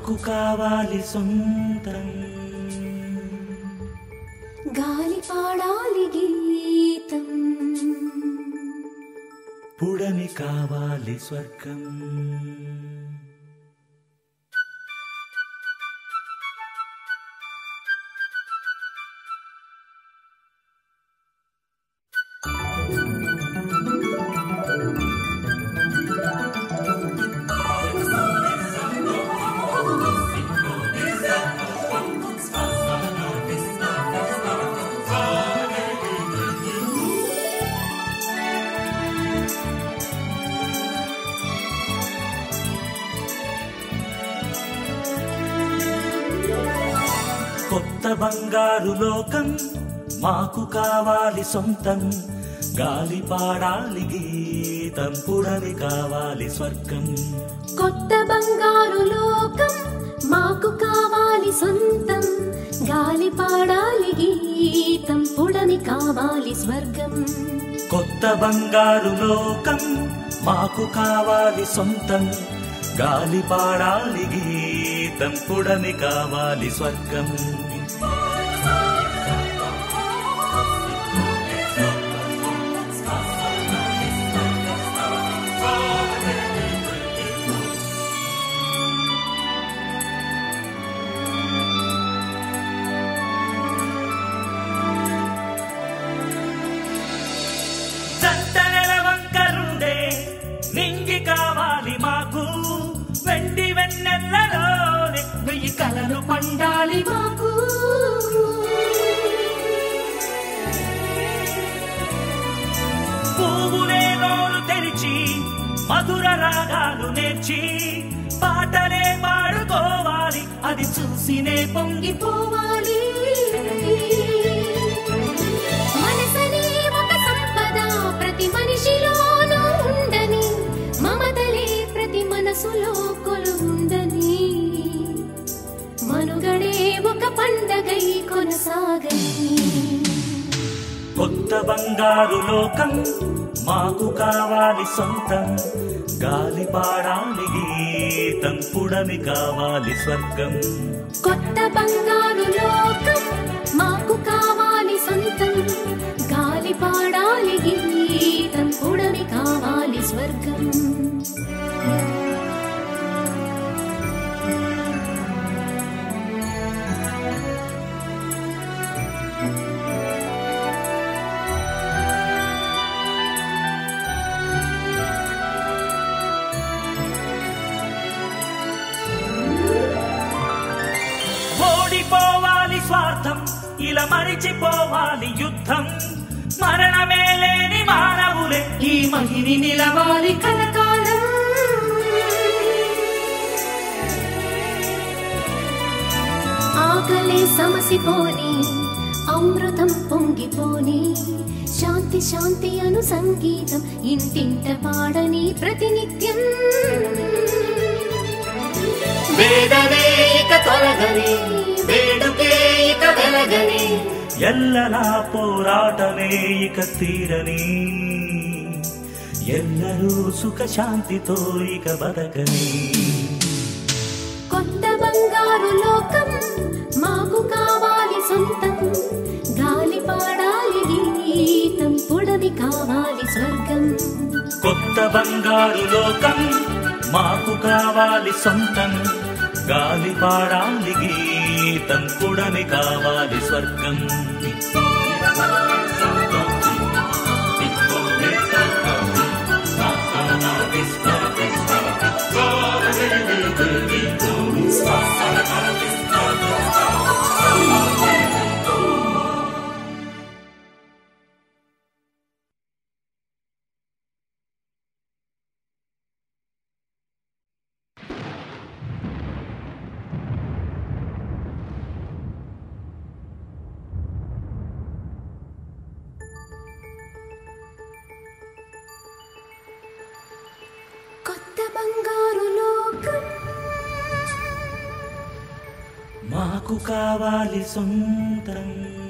మాకు కావాలి సొంతం గాలి పాడాలి గీతం పుడమి కావాలి స్వర్గం కొత్త బంగారు లోకం మాకు కావాలి సొంతం గాలి పాడాలి గీతం పుడమి కావాలి స్వర్గం కొత్త బంగారు లోకం మాకు కావాలి సొంతం గాలి పాడాలి గీతం పుడమి కావాలి స్వర్గం కొత్త బంగారు లోకం మాకు కావాలి సొంతం గాలి పాడాలి గీతం పుడమి కావాలి స్వర్గం చందనల వంకరుండే నింగి కావాలి మాకు వెండి వెన్నెల్లలోనే వెయ్యి కలలు పండాలి మాకు పువ్వులే నోరు తెరిచి మధుర రాగాలు నేర్చి పాటలే పాడుకోవాలి అది చూసినే పొంగి పోవాలి మనసనే ఒక సంపద ప్రతి మనిషిలోనూ ఉండని మమతలే ప్రతి మనసులో కొలుందని మనుగడే ఒక పండగై కొనసాగని కొత్త బంగారు లోకం మాకు కావాలి సొంతం గాలి పాడాలి గీతం పుడమి కావాలి స్వర్గం కొత్త బంగారు లోకం మాకు కావాలి సొంతం గాలి పాడాలి గీతం పుడమి కావాలి స్వర్గం ఓడిపోవాలి స్వార్థం ఇలా మరిచిపోవాలి యుద్ధం మరణమే లేని మానవులే ఈ మహిని నిలవాలి కలకాలం ఆకలే సమసిపోని అమృతం పొంగిపోని శాంతి శాంతి అను సంగీతం ఇంటింట పాడని ప్రతినిత్యం వేదనే ఇక తొలగని వేడుకే ఇక వెలగని ఎల్లలా పోరాటమే ఇక తీరని ఎల్లరూ సుఖ శాంతితో ఇక బతకని కొత్త బంగారు లోకం మాకు కావాలి సొంతం గాలి పాడాలి గీతం పుడమి కావాలి స్వర్గం కొత్త బంగారు లోకం మాకు కావాలి సొంతం గాలి పాడాలి గీతం పుడమి కావాలి స్వర్గం కొత్త బంగారు లోకం మాకు కావాలి సొంతం